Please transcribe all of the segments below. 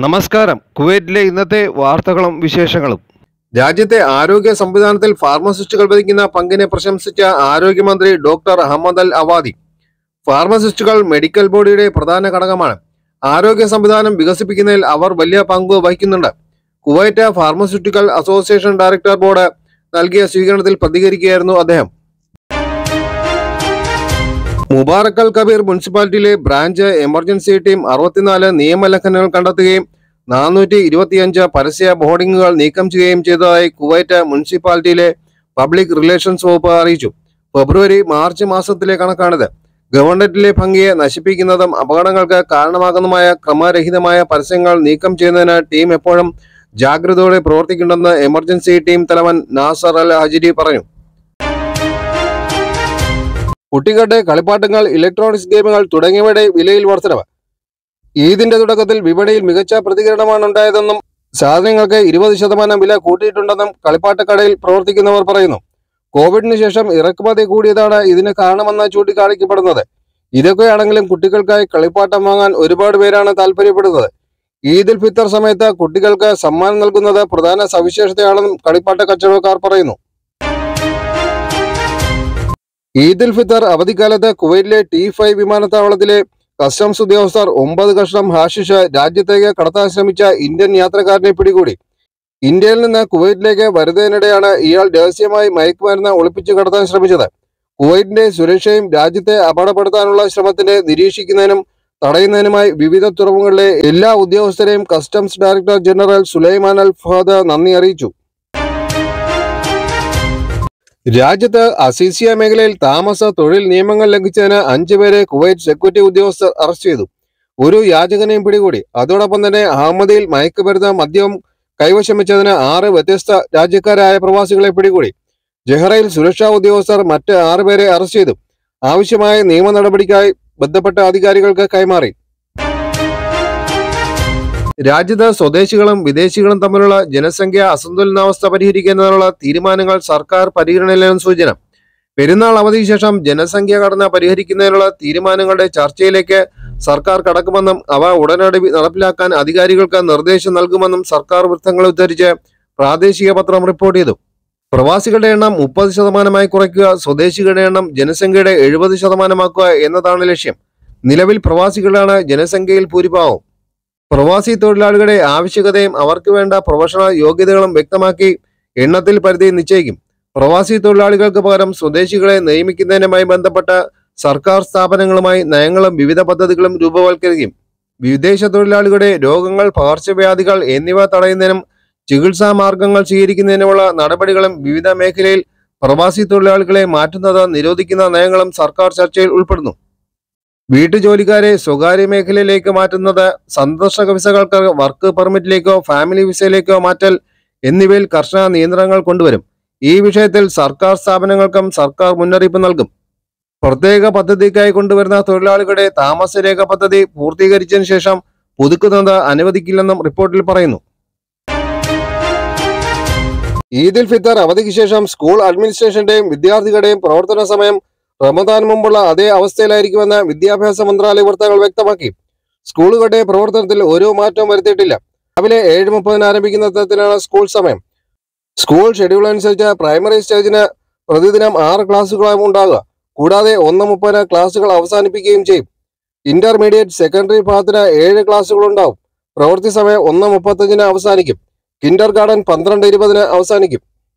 നമസ്കാരം കുവൈറ്റിലെ ഇന്നത്തെ വാർത്തകളും വിശേഷങ്ങളും രാജ്യത്തെ ആരോഗ്യ സംവിധാനത്തിൽ ഫാർമസിസ്റ്റുകൾ വഹിക്കുന്ന പങ്കിനെ പ്രശംസിച്ച ആരോഗ്യമന്ത്രി ഡോക്ടർ അഹമ്മദ് അൽ അവാദി ഫാർമസിസ്റ്റുകൾ മെഡിക്കൽ ബോഡിയുടെ പ്രധാന ഘടകമാണ് ആരോഗ്യ സംവിധാനം വികസിപ്പിക്കുന്നതിൽ അവർ വലിയ പങ്ക് വഹിക്കുന്നുണ്ട് Kuwait pharmaceutical association director board നൽകിയ സ്വീകരണത്തിൽ പ്രതികരിക്കുകയായിരുന്നു അദ്ദേഹം മുബാറക്കൽ കബീർ മുനിസിപ്പാലിറ്റിയിലെ ബ്രാഞ്ച് എമർജൻസി ടീം അറുപത്തിനാല് നിയമലംഘനങ്ങൾ കണ്ടെത്തുകയും നാനൂറ്റി ഇരുപത്തിയഞ്ച് പരസ്യ ബോർഡിങ്ങുകൾ നീക്കം ചെയ്യുകയും ചെയ്തതായി കുവൈറ്റ് മുനിസിപ്പാലിറ്റിയിലെ പബ്ലിക് റിലേഷൻസ് വകുപ്പ് അറിയിച്ചു ഫെബ്രുവരി മാർച്ച് മാസത്തിലെ കണക്കാണിത് ഗവൺമെന്റിലെ ഭംഗിയെ നശിപ്പിക്കുന്നതും അപകടങ്ങൾക്ക് കാരണമാകുന്നതുമായ ക്രമരഹിതമായ പരസ്യങ്ങൾ നീക്കം ചെയ്യുന്നതിന് ടീം എപ്പോഴും ജാഗ്രതയോടെ പ്രവർത്തിക്കുന്നുണ്ടെന്ന് എമർജൻസി ടീം തലവൻ നാസർ അൽ ഹജിരി പറഞ്ഞു കുട്ടികളുടെ കളിപ്പാട്ടങ്ങൾ ഇലക്ട്രോണിക്സ് ഗെയിമുകൾ തുടങ്ങിയവയുടെ വിലയിൽ വർധനവ് ഈദിന്റെ തുടക്കത്തിൽ വിപണിയിൽ മികച്ച പ്രതികരണമാണ് ഉണ്ടായതെന്നും സാധനങ്ങൾക്ക് ഇരുപത് ശതമാനം വില കൂട്ടിയിട്ടുണ്ടെന്നും കളിപ്പാട്ടക്കടയിൽ പ്രവർത്തിക്കുന്നവർ പറയുന്നു കോവിഡിന് ശേഷം ഇറക്കുമതി കൂടിയതാണ് ഇതിന് കാരണമെന്ന് ചൂണ്ടിക്കാണിക്കപ്പെടുന്നത് ഇതൊക്കെയാണെങ്കിലും കുട്ടികൾക്കായി കളിപ്പാട്ടം വാങ്ങാൻ ഒരുപാട് പേരാണ് താല്പര്യപ്പെടുന്നത് ഈദുൽ ഫിത്തർ സമയത്ത് കുട്ടികൾക്ക് സമ്മാനം നൽകുന്നത് പ്രധാന സവിശേഷതയാണെന്നും കളിപ്പാട്ട കച്ചവടക്കാർ പറയുന്നു ഈദുൽ ഫിത്തർ അവധിക്കാലത്ത് കുവൈറ്റിലെ ടി ഫൈവ് വിമാനത്താവളത്തിലെ കസ്റ്റംസ് ഉദ്യോഗസ്ഥർ ഒമ്പത് കഷ്ണം ഹാഷിഷ് രാജ്യത്തേക്ക് കടത്താൻ ശ്രമിച്ച ഇന്ത്യൻ യാത്രക്കാരനെ പിടികൂടി ഇന്ത്യയിൽ നിന്ന് കുവൈറ്റിലേക്ക് വരുന്നതിനിടെയാണ് ഇയാൾ രഹസ്യമായി മയക്കുമരുന്ന് ഒളിപ്പിച്ചു കടത്താൻ ശ്രമിച്ചത് കുവൈറ്റിന്റെ സുരക്ഷയും രാജ്യത്തെ അപകടപ്പെടുത്താനുള്ള ശ്രമത്തിന്റെ നിരീക്ഷിക്കുന്നതിനും തടയുന്നതിനുമായി വിവിധ തുറമുകളിലെ എല്ലാ ഉദ്യോഗസ്ഥരെയും customs director general Sulaiman Al Fahad നന്ദി അറിയിച്ചു രാജ്യത്ത് അസീസിയ മേഖലയിൽ താമസ തൊഴിൽ നിയമങ്ങൾ ലംഘിച്ചതിന് അഞ്ചുപേരെ കുവൈറ്റ് സെക്യൂരിറ്റി ഉദ്യോഗസ്ഥർ അറസ്റ്റ് ചെയ്തു ഒരു യാചകനെയും പിടികൂടി അതോടൊപ്പം തന്നെ അഹമ്മദിയിൽ മയക്കുമരുന്ന് മദ്യവും കൈവശം വെച്ചതിന് ആറ് വ്യത്യസ്ത രാജ്യക്കാരായ പ്രവാസികളെ പിടികൂടി ജഹ്റയിൽ സുരക്ഷാ ഉദ്യോഗസ്ഥർ മറ്റ് ആറുപേരെ അറസ്റ്റ് ചെയ്തു ആവശ്യമായ നിയമ നടപടിക്കായി ബന്ധപ്പെട്ട അധികാരികൾക്ക് കൈമാറി രാജ്യത്ത് സ്വദേശികളും വിദേശികളും തമ്മിലുള്ള ജനസംഖ്യ അസന്തുലനാവസ്ഥ പരിഹരിക്കുന്നതിനുള്ള തീരുമാനങ്ങൾ സർക്കാർ പരിഗണനയിലെന്ന് സൂചന പെരുന്നാൾ അവധിക്ക് ശേഷം ജനസംഖ്യ ഘടന പരിഹരിക്കുന്നതിനുള്ള തീരുമാനങ്ങളുടെ ചർച്ചയിലേക്ക് സർക്കാർ കടക്കുമെന്നും അവ ഉടനടി നടപ്പിലാക്കാൻ അധികാരികൾക്ക് നിർദ്ദേശം നൽകുമെന്നും സർക്കാർ വൃത്തങ്ങളെ ഉദ്ധരിച്ച് പ്രാദേശിക പത്രം റിപ്പോർട്ട് ചെയ്തു പ്രവാസികളുടെ എണ്ണം മുപ്പത് ശതമാനമായി കുറയ്ക്കുക സ്വദേശികളുടെ എണ്ണം ജനസംഖ്യയുടെ എഴുപത് ശതമാനമാക്കുക എന്നതാണ് ലക്ഷ്യം നിലവിൽ പ്രവാസികളാണ് ജനസംഖ്യയിൽ ഭൂരിഭാഗവും പ്രവാസി തൊഴിലാളികളുടെ ആവശ്യകതയും അവർക്ക് വേണ്ട പ്രൊഫഷണൽ യോഗ്യതകളും വ്യക്തമാക്കി എണ്ണത്തിൽ പരിധി നിശ്ചയിക്കും പ്രവാസി തൊഴിലാളികൾക്ക് പകരം സ്വദേശികളെ നിയമിക്കുന്നതിനുമായി ബന്ധപ്പെട്ട സർക്കാർ സ്ഥാപനങ്ങളുമായി നയങ്ങളും വിവിധ പദ്ധതികളും രൂപവൽക്കരിക്കും വിദേശ തൊഴിലാളികളുടെ രോഗങ്ങൾ പകർച്ചവ്യാധികൾ എന്നിവ തടയുന്നതിനും ചികിത്സാ മാർഗങ്ങൾ സ്വീകരിക്കുന്നതിനുമുള്ള നടപടികളും വിവിധ മേഖലയിൽ പ്രവാസി തൊഴിലാളികളെ മാറ്റുന്നത് നിരോധിക്കുന്ന നയങ്ങളും സർക്കാർ ചർച്ചയിൽ ഉൾപ്പെടുന്നു വീട്ടുജോലിക്കാരെ സ്വകാര്യ മേഖലയിലേക്ക് മാറ്റുന്നത് സന്ദർശക വിസകൾക്ക് വർക്ക് പെർമിറ്റിലേക്കോ ഫാമിലി വിസയിലേക്കോ മാറ്റൽ എന്നിവയിൽ കർശന നിയന്ത്രണങ്ങൾ കൊണ്ടുവരും ഈ വിഷയത്തിൽ സർക്കാർ സ്ഥാപനങ്ങൾക്കും സർക്കാർ മുന്നറിയിപ്പ് നൽകും പ്രത്യേക പദ്ധതിക്കായി കൊണ്ടുവരുന്ന തൊഴിലാളികളുടെ താമസരേഖ പദ്ധതി പൂർത്തീകരിച്ചതിന് ശേഷം പുതുക്കുന്നത് അനുവദിക്കില്ലെന്നും റിപ്പോർട്ടിൽ പറയുന്നു ഈദുൽ ഫിത്തർ അവധിക്ക് ശേഷം സ്കൂൾ അഡ്മിനിസ്ട്രേഷന്റെയും വിദ്യാർത്ഥികളുടെയും പ്രവർത്തന സമയം റമദാൻ മുമ്പുള്ള അതേ അവസ്ഥയിലായിരിക്കുമെന്ന് വിദ്യാഭ്യാസ മന്ത്രാലയ വൃത്തങ്ങൾ വ്യക്തമാക്കി സ്കൂളുകളുടെ പ്രവർത്തനത്തിൽ ഒരു മാറ്റവും വരുത്തിയിട്ടില്ല രാവിലെ ഏഴ് മുപ്പതിന് ആരംഭിക്കുന്ന തരത്തിലാണ് സ്കൂൾ സമയം സ്കൂൾ ഷെഡ്യൂൾ അനുസരിച്ച് പ്രൈമറി സ്റ്റേജിന് പ്രതിദിനം ആറ് ക്ലാസ്സുകളാണ് ഉണ്ടാകുക കൂടാതെ ഒന്ന് മുപ്പതിന് ക്ലാസ്സുകൾ അവസാനിപ്പിക്കുകയും ചെയ്യും ഇന്റർമീഡിയറ്റ് സെക്കൻഡറി ഭാഗത്തിന് ഏഴ് ക്ലാസ്സുകൾ ഉണ്ടാവും പ്രവൃത്തി സമയം ഒന്ന് മുപ്പത്തഞ്ചിന് അവസാനിക്കും കിൻഡർ ഗാർഡൻ പന്ത്രണ്ട് ഇരുപതിന് അവസാനിക്കും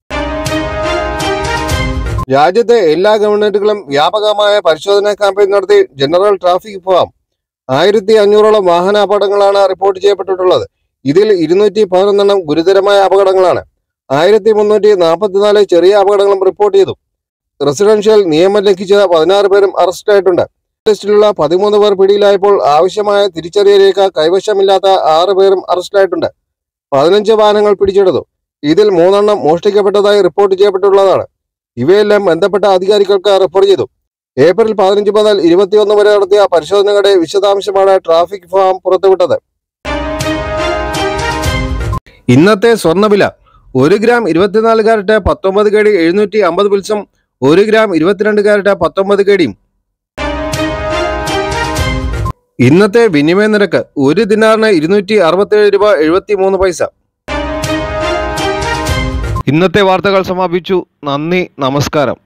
രാജ്യത്തെ എല്ലാ ഗവൺമെന്റുകളും വ്യാപകമായ പരിശോധനാ ക്യാമ്പയിൻ നടത്തി ജനറൽ ട്രാഫിക് വിഭാഗം ആയിരത്തി അഞ്ഞൂറോളം വാഹന അപകടങ്ങളാണ് റിപ്പോർട്ട് ചെയ്യപ്പെട്ടിട്ടുള്ളത് ഇതിൽ ഇരുന്നൂറ്റി പതിനൊന്നെണ്ണം ഗുരുതരമായ അപകടങ്ങളാണ് ആയിരത്തി മുന്നൂറ്റി നാൽപ്പത്തിനാല് ചെറിയ അപകടങ്ങളും റിപ്പോർട്ട് ചെയ്തു റെസിഡൻഷ്യൽ നിയമം ലംഘിച്ച പതിനാറ് പേരും അറസ്റ്റായിട്ടുണ്ട് ലിസ്റ്റിലുള്ള പതിമൂന്ന് പേർ പിടിയിലായപ്പോൾ ആവശ്യമായ തിരിച്ചറിയൽ രേഖ കൈവശമില്ലാത്ത ആറ് പേരും അറസ്റ്റിലായിട്ടുണ്ട് പതിനഞ്ച് വാഹനങ്ങൾ പിടിച്ചെടുത്തു ഇതിൽ മൂന്നെണ്ണം മോഷ്ടിക്കപ്പെട്ടതായി റിപ്പോർട്ട് ചെയ്യപ്പെട്ടുള്ളതാണ് ഇവയെല്ലാം ബന്ധപ്പെട്ട അധികാരികൾക്ക് റിപ്പോർട്ട് ചെയ്തു ഏപ്രിൽ പതിനഞ്ച് മുതൽ ഇരുപത്തിയൊന്ന് വരെ നടത്തിയ പരിശോധനകളുടെ വിശദാംശമാണ് ട്രാഫിക് ഫാം പുറത്തുവിട്ടത് ഇന്നത്തെ സ്വർണ്ണവില ഒരു ഗ്രാം ഇരുപത്തിനാല് കാരറ്റ് പത്തൊമ്പത് കേടി എഴുന്നൂറ്റി അമ്പത് പിൽസും ഒരു ഗ്രാം ഇരുപത്തിരണ്ട് കാരറ്റ് പത്തൊമ്പത് കേടിയും ഇന്നത്തെ വിനിമയ നിരക്ക് ഒരു ദിനാറിന് ഇരുന്നൂറ്റി അറുപത്തേഴ് രൂപ എഴുപത്തി മൂന്ന് പൈസ ഇന്നത്തെ വാർത്തകൾ സമാപിച്ചു നന്ദി നമസ്കാരം